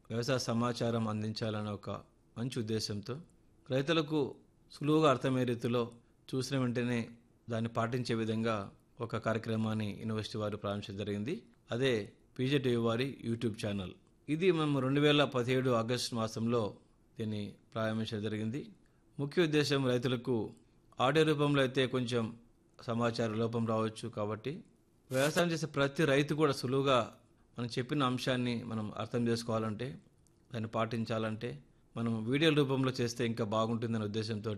వ్యవసాయ సమాచారం అందించాలనే ఒక మంచి ఉద్దేశంతో రైతులకు సులువుగా అర్థమయ్యే రీతిలో చూసిన వెంటనే దాన్ని పాటించే విధంగా ఒక కార్యక్రమాన్ని యూనివర్సిటీ వారు ప్రారంభించడం జరిగింది అదే పీజేటీవీ వారి యూట్యూబ్ ఛానల్ ఇది మేము రెండు వేల పదిహేడు ఆగస్టు మాసంలో దీన్ని ప్రారంభించడం జరిగింది ముఖ్య ఉద్దేశం రైతులకు ఆడియో రూపంలో అయితే కొంచెం సమాచార లోపం రావచ్చు కాబట్టి వ్యవసాయం చేసే ప్రతి రైతు కూడా సులువుగా మనం చెప్పిన అంశాన్ని మనం అర్థం చేసుకోవాలంటే దాన్ని పాటించాలంటే మనం వీడియో రూపంలో చేస్తే ఇంకా బాగుంటుందనే ఉద్దేశంతో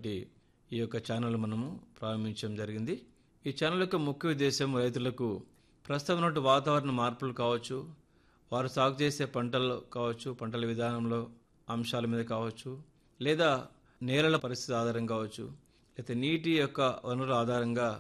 ఈ యొక్క ఛానల్ మనము ప్రారంభించడం జరిగింది ఈ ఛానల్ యొక్క ముఖ్య ఉద్దేశం రైతులకు ప్రస్తుతం ఉన్నటువంటి వాతావరణ మార్పులు కావచ్చు వారు సాగు చేసే పంటలు కావచ్చు పంటల విధానంలో అంశాల మీద కావచ్చు లేదా నేలల పరిస్థితి ఆధారం కావచ్చు లేదా నీటి యొక్క వనరుల ఆధారంగా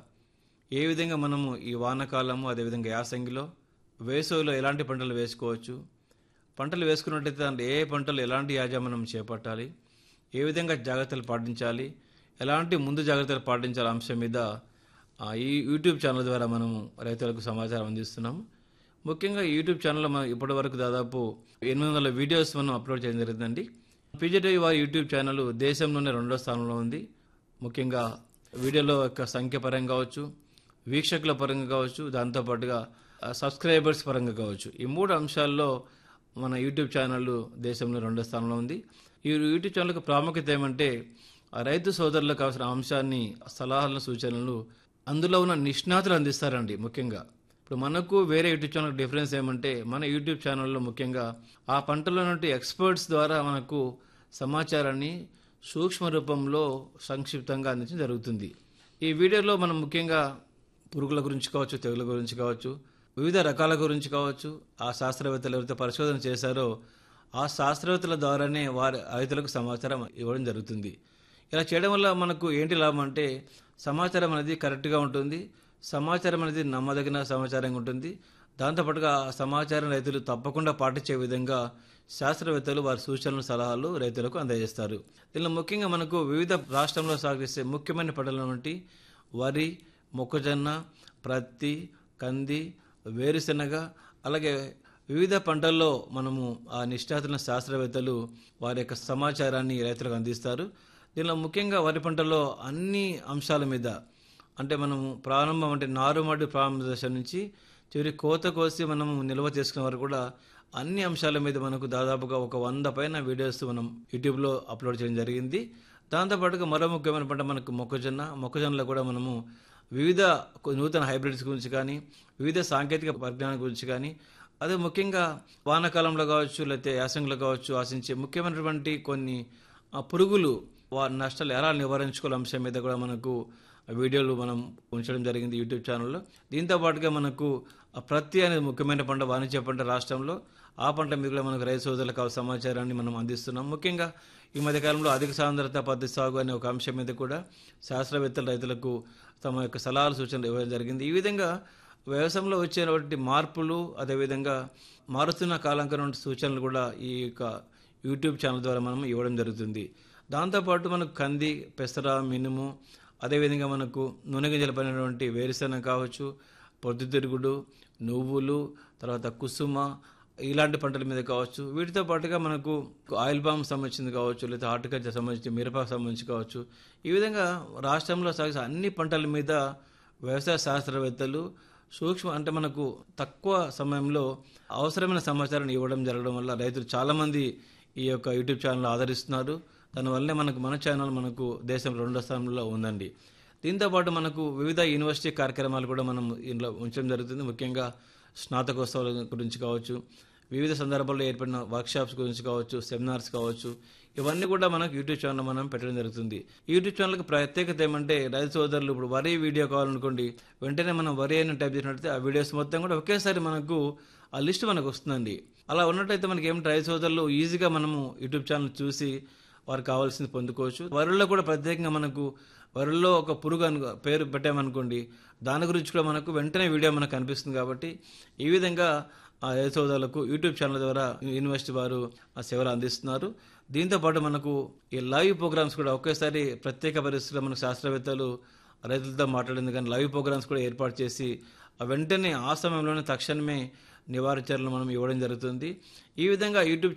ఏ విధంగా మనము ఈ వానాకాలము అదేవిధంగా యాసంగిలో వేసవిలో ఎలాంటి పంటలు వేసుకోవచ్చు పంటలు వేసుకున్నట్టయితే దాంట్లో ఏ పంటలు ఎలాంటి యాజమాన్యం చేపట్టాలి ఏ విధంగా జాగ్రత్తలు పాటించాలి ఎలాంటి ముందు జాగ్రత్తలు పాటించాలి అంశం మీద ఆ, ఈ యూట్యూబ్ ఛానల్ ద్వారా మనము రైతులకు సమాచారం అందిస్తున్నాము ముఖ్యంగా ఈ యూట్యూబ్ ఛానల్లో మనం ఇప్పటి వరకు దాదాపు ఎనిమిది వందల వీడియోస్ మనం అప్లోడ్ చేయడం జరిగిందండి పీజేటీవీ వారి యూట్యూబ్ ఛానల్ దేశంలోనే రెండో స్థానంలో ఉంది ముఖ్యంగా వీడియోల యొక్క సంఖ్య పరంగా కావచ్చు వీక్షకుల పరంగా కావచ్చు దాంతోపాటుగా ఆ, సబ్స్క్రైబర్స్ పరంగా కావచ్చు ఈ మూడు అంశాల్లో మన యూట్యూబ్ ఛానల్ దేశంలో రెండో స్థానంలో ఉంది ఈ యూట్యూబ్ ఛానల్కి ప్రాముఖ్యత ఏమంటే ఆ రైతు సోదరులకు కావాల్సిన అంశాన్ని సలహాలను సూచనలు అందులో ఉన్న నిష్ణాతులు అందిస్తారండి ముఖ్యంగా ఇప్పుడు మనకు వేరే యూట్యూబ్ ఛానల్ డిఫరెన్స్ ఏమంటే మన యూట్యూబ్ ఛానల్లో ముఖ్యంగా ఆ పంటలో నుండి ఎక్స్పర్ట్స్ ద్వారా మనకు సమాచారాన్ని సూక్ష్మ రూపంలో సంక్షిప్తంగా అందించడం జరుగుతుంది ఈ వీడియోలో మనం ముఖ్యంగా పురుగుల గురించి కావచ్చు తెగుల గురించి కావచ్చు వివిధ రకాల గురించి కావచ్చు ఆ శాస్త్రవేత్తలు ఎవరైతే పరిశోధన చేశారో ఆ శాస్త్రవేత్తల ద్వారానే వారి రైతులకు సమాచారం ఇవ్వడం జరుగుతుంది ఇలా చేయడం వల్ల మనకు ఏంటి లాభం అంటే సమాచారం అనేది కరెక్ట్గా ఉంటుంది సమాచారం అనేది నమ్మదగిన సమాచారంగా ఉంటుంది దాంతోపాటుగా ఆ సమాచారం రైతులు తప్పకుండా పాటించే విధంగా శాస్త్రవేత్తలు వారి సూచనలు సలహాలు రైతులకు అందజేస్తారు దీనిలో ముఖ్యంగా మనకు వివిధ రాష్ట్రంలో సాగు చేసే ముఖ్యమైన పంటల నుండి వరి మొక్కజొన్న ప్రత్తి కంది వేరుశెనగ అలాగే వివిధ పంటల్లో మనము ఆ నిష్ణాతుల శాస్త్రవేత్తలు వారి యొక్క సమాచారాన్ని రైతులకు అందిస్తారు దీనిలో ముఖ్యంగా వరి పంటలో అన్ని అంశాల మీద అంటే మనము ప్రారంభం అంటే నారుమడి ప్రారంభ దశ నుంచి చివరి కోత కోసి మనము నిల్వ చేసుకునే వరకు కూడా అన్ని అంశాల మీద మనకు దాదాపుగా ఒక వంద పైన వీడియోస్ మనం యూట్యూబ్లో అప్లోడ్ చేయడం జరిగింది దాంతోపాటుగా మరో ముఖ్యమైన పంట మనకు మొక్కజొన్న మొక్కజొన్నలో కూడా మనము వివిధ నూతన హైబ్రిడ్స్ గురించి కానీ వివిధ సాంకేతిక పరిజ్ఞానం గురించి కానీ అదే ముఖ్యంగా వానాకాలంలో కావచ్చు లేకపోతే యాసంగిలో కావచ్చు ఆశించే ముఖ్యమైనటువంటి కొన్ని ఆ, పురుగులు వారి నష్టాలు ఎలా నివారించుకోవాలి అంశం మీద కూడా మనకు వీడియోలు మనం ఉంచడం జరిగింది యూట్యూబ్ ఛానల్లో దీంతో పాటుగా మనకు ఆ ప్రతి అనేది ముఖ్యమైన పంట వాణిజ్య పంట రాష్ట్రంలో ఆ పంట మీద కూడా మనకు రైతు సోదరులకు కావాల్సిన సమాచారాన్ని మనం అందిస్తున్నాం ముఖ్యంగా ఈ మధ్యకాలంలో అధిక సాంద్రత పద్ధతి సాగు అనే ఒక అంశం మీద కూడా శాస్త్రవేత్తలు రైతులకు తమ యొక్క సలహాలు సూచనలు ఇవ్వడం జరిగింది ఈ విధంగా వ్యవసాయంలో వచ్చేటువంటి మార్పులు అదేవిధంగా మారుతున్న కాలాంకరం సూచనలు కూడా ఈ యొక్క యూట్యూబ్ ఛానల్ ద్వారా మనం ఇవ్వడం జరుగుతుంది దాంతోపాటు మనకు కంది పెసర మినుము అదేవిధంగా మనకు నూనె గింజలు పడినటువంటి వేరుశెనగ కావచ్చు పొద్దుతిరుగుడు నువ్వులు తర్వాత కుసుమ ఇలాంటి పంటల మీద కావచ్చు వీటితో పాటుగా మనకు ఆయిల్ పామ్ సంబంధించింది కావచ్చు లేదా హార్టికల్చర్ సంబంధించి మిరప సంబంధించి కావచ్చు ఈ విధంగా రాష్ట్రంలో సాగే అన్ని పంటల మీద వ్యవసాయ శాస్త్రవేత్తలు సూక్ష్మ అంటే మనకు తక్కువ సమయంలో అవసరమైన సమాచారాన్ని ఇవ్వడం జరగడం వల్ల రైతులు చాలామంది ఈ యొక్క యూట్యూబ్ ఛానల్ ఆదరిస్తున్నారు దానివల్లే మనకు మన ఛానల్ మనకు దేశం రెండో స్థానంలో ఉందండి దీంతో పాటు మనకు వివిధ యూనివర్సిటీ కార్యక్రమాలు కూడా మనం ఇందులో ఉంచడం జరుగుతుంది ముఖ్యంగా స్నాతకోత్సవాల గురించి కావచ్చు వివిధ సందర్భాల్లో ఏర్పడిన వర్క్షాప్స్ గురించి కావచ్చు సెమినార్స్ కావచ్చు ఇవన్నీ కూడా మనకు యూట్యూబ్ ఛానల్ మనం పెట్టడం జరుగుతుంది ఈ యూట్యూబ్ ఛానల్కి ప్రత్యేకత ఏమంటే రైతు సోదరులు ఇప్పుడు వరి వీడియో కావాలనుకోండి వెంటనే మనం వరి అని టైప్ చేసినట్లయితే ఆ వీడియోస్ మొత్తం కూడా ఒకేసారి మనకు ఆ లిస్ట్ మనకు వస్తుందండి అలా ఉన్నట్టయితే మనకి ఏమిటి రైతు సోదరులు ఈజీగా మనము యూట్యూబ్ ఛానల్ చూసి వారికి కావాల్సింది పొందుకోవచ్చు వరిలో కూడా ప్రత్యేకంగా మనకు వరిలో ఒక పురుగు అను పేరు పెట్టామనుకోండి దాని గురించి కూడా మనకు వెంటనే వీడియో మనకు కనిపిస్తుంది కాబట్టి ఈ విధంగా ఆ రైతు సోదరులకు యూట్యూబ్ ఛానల్ ద్వారా యూనివర్సిటీ వారు ఆ సేవలు అందిస్తున్నారు దీంతో పాటు మనకు ఈ లైవ్ ప్రోగ్రామ్స్ కూడా ఒకేసారి ప్రత్యేక పరిస్థితుల్లో మనకు శాస్త్రవేత్తలు రైతులతో మాట్లాడింది కానీ లైవ్ ప్రోగ్రామ్స్ కూడా ఏర్పాటు చేసి ఆ వెంటనే ఆ సమయంలోనే తక్షణమే నివారణ చర్యలు మనం ఇవ్వడం జరుగుతుంది ఈ విధంగా యూట్యూబ్